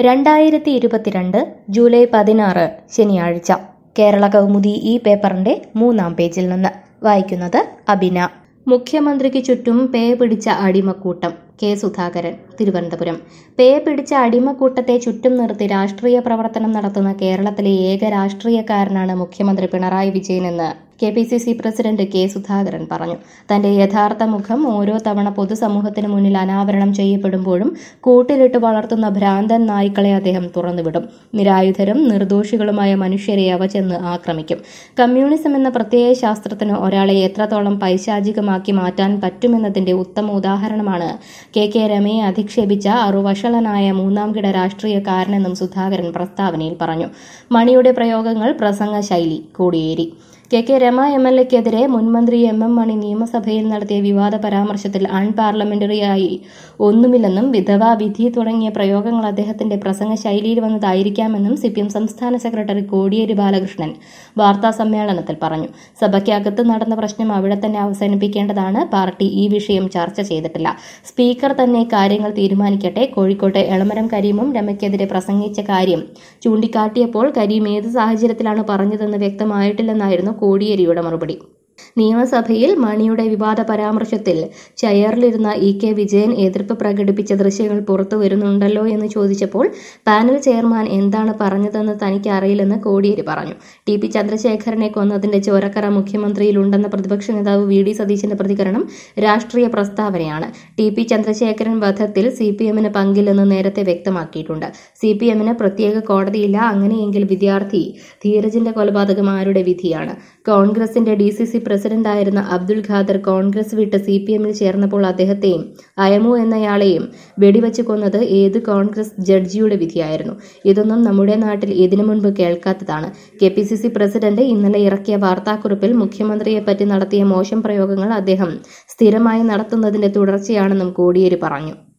രണ്ടായിരത്തി ഇരുപത്തിരണ്ട് ജൂലൈ പതിനാറ് ശനിയാഴ്ച കേരള കൗമുദി ഈ പേപ്പറിന്റെ മൂന്നാം പേജിൽ നിന്ന് വായിക്കുന്നത് അബിന മുഖ്യമന്ത്രിക്ക് ചുറ്റും പേ പിടിച്ച അടിമക്കൂട്ടം കെ സുധാകരൻ തിരുവനന്തപുരം പേ പിടിച്ച അടിമക്കൂട്ടത്തെ ചുറ്റും നിർത്തി രാഷ്ട്രീയ പ്രവർത്തനം നടത്തുന്ന കേരളത്തിലെ ഏക രാഷ്ട്രീയക്കാരനാണ് മുഖ്യമന്ത്രി പിണറായി വിജയനെന്ന് K P C C president K Sudhakaran പറഞ്ഞു തന്റെ യഥാർത്ഥ മുഖം ഓരോ തവണ പൊതുസമൂഹത്തിന് മുന്നിൽ അനാവരണം ചെയ്യപ്പെടുമ്പോഴും കൂട്ടിലിട്ട് വളർത്തുന്ന ഭ്രാന്തൻ നായ്ക്കളെ അദ്ദേഹം തുറന്നുവിടും നിരായുധരും നിർദോഷികളുമായ മനുഷ്യരെ അവ ചെന്ന് ആക്രമിക്കും കമ്മ്യൂണിസം എന്ന പ്രത്യയ ശാസ്ത്രത്തിന് ഒരാളെ എത്രത്തോളം പൈശാചികമാക്കി മാറ്റാൻ പറ്റുമെന്നതിന്റെ ഉത്തമ ഉദാഹരണമാണ് കെ കെ രമയെ അധിക്ഷേപിച്ച അറുവഷളനായ മൂന്നാം കിട രാഷ്ട്രീയക്കാരനെന്നും സുധാകരൻ പ്രസ്താവനയിൽ പറഞ്ഞു മണിയുടെ പ്രയോഗങ്ങൾ പ്രസംഗ ശൈലി Kodiyeri K K Rema M L എക്കെതിരെ മുൻമന്ത്രി എം എം മണി നിയമസഭയിൽ നടത്തിയ വിവാദ പരാമർശത്തിൽ അൺപാർലമെന്ററിയായി ഒന്നുമില്ലെന്നും വിധവാ വിധി തുടങ്ങിയ പ്രയോഗങ്ങൾ അദ്ദേഹത്തിന്റെ പ്രസംഗ ശൈലിയിൽ വന്നതായിരിക്കാമെന്നും സി പി എം സംസ്ഥാന സെക്രട്ടറി കോടിയേരി ബാലകൃഷ്ണൻ വാർത്താ സമ്മേളനത്തിൽ പറഞ്ഞു സഭയ്ക്കകത്ത് നടന്ന പ്രശ്നം അവിടെ തന്നെ അവസാനിപ്പിക്കേണ്ടതാണ് പാർട്ടി ഈ വിഷയം ചർച്ച ചെയ്തിട്ടില്ല സ്പീക്കർ തന്നെ കാര്യങ്ങൾ തീരുമാനിക്കട്ടെ കോഴിക്കോട്ടെ എളമരം കരീമും രമയ്ക്കെതിരെ പ്രസംഗിച്ച കാര്യം ചൂണ്ടിക്കാട്ടിയപ്പോൾ കരീം ഏത് സാഹചര്യത്തിലാണ് പറഞ്ഞതെന്ന് വ്യക്തമായിട്ടില്ലെന്നായിരുന്നു കോടിയേരിയുടെ മറുപടി നിയമസഭയിൽ മണിയുടെ വിവാദ പരാമർശത്തിൽ ചെയറിലിരുന്ന ഇ കെ വിജയൻ എതിർപ്പ് പ്രകടിപ്പിച്ച ദൃശ്യങ്ങൾ പുറത്തു വരുന്നുണ്ടല്ലോ എന്ന് ചോദിച്ചപ്പോൾ പാനൽ ചെയർമാൻ എന്താണ് പറഞ്ഞതെന്ന് തനിക്ക് അറിയില്ലെന്ന് കോടിയേരി പറഞ്ഞു ടി പി ചന്ദ്രശേഖരനെ കൊന്നതിന്റെ ചോരക്കറ മുഖ്യമന്ത്രിയിലുണ്ടെന്ന പ്രതിപക്ഷ നേതാവ് വി ഡി സതീശന്റെ പ്രതികരണം രാഷ്ട്രീയ പ്രസ്താവനയാണ് ടി പി ചന്ദ്രശേഖരൻ വധത്തിൽ സി പി എമ്മിന് പങ്കില്ലെന്ന് നേരത്തെ വ്യക്തമാക്കിയിട്ടുണ്ട് സി പി എമ്മിന് പ്രത്യേക കോടതിയില്ല അങ്ങനെയെങ്കിൽ വിദ്യാർത്ഥി ധീരജിന്റെ കൊലപാതകം ആരുടെ വിധിയാണ് കോൺഗ്രസിന്റെ ഡി സി സി പ്രസിഡന്റായിരുന്ന അബ്ദുൽ ഖാദർ കോൺഗ്രസ് വിട്ട് സി പി എമ്മിൽ ചേർന്നപ്പോൾ അദ്ദേഹത്തെയും അയമു എന്നയാളെയും വെടിവെച്ച് കൊന്നത് ഏത് കോൺഗ്രസ് ജഡ്ജിയുടെ വിധിയായിരുന്നു ഇതൊന്നും നമ്മുടെ നാട്ടിൽ ഇതിനു മുൻപ് കേൾക്കാത്തതാണ് K P C C president ഇന്നലെ ഇറക്കിയ വാർത്താക്കുറിപ്പിൽ മുഖ്യമന്ത്രിയെപ്പറ്റി നടത്തിയ മോശം പ്രയോഗങ്ങൾ അദ്ദേഹം സ്ഥിരമായി നടത്തുന്നതിന്റെ തുടർച്ചയാണെന്നും കോടിയേരി പറഞ്ഞു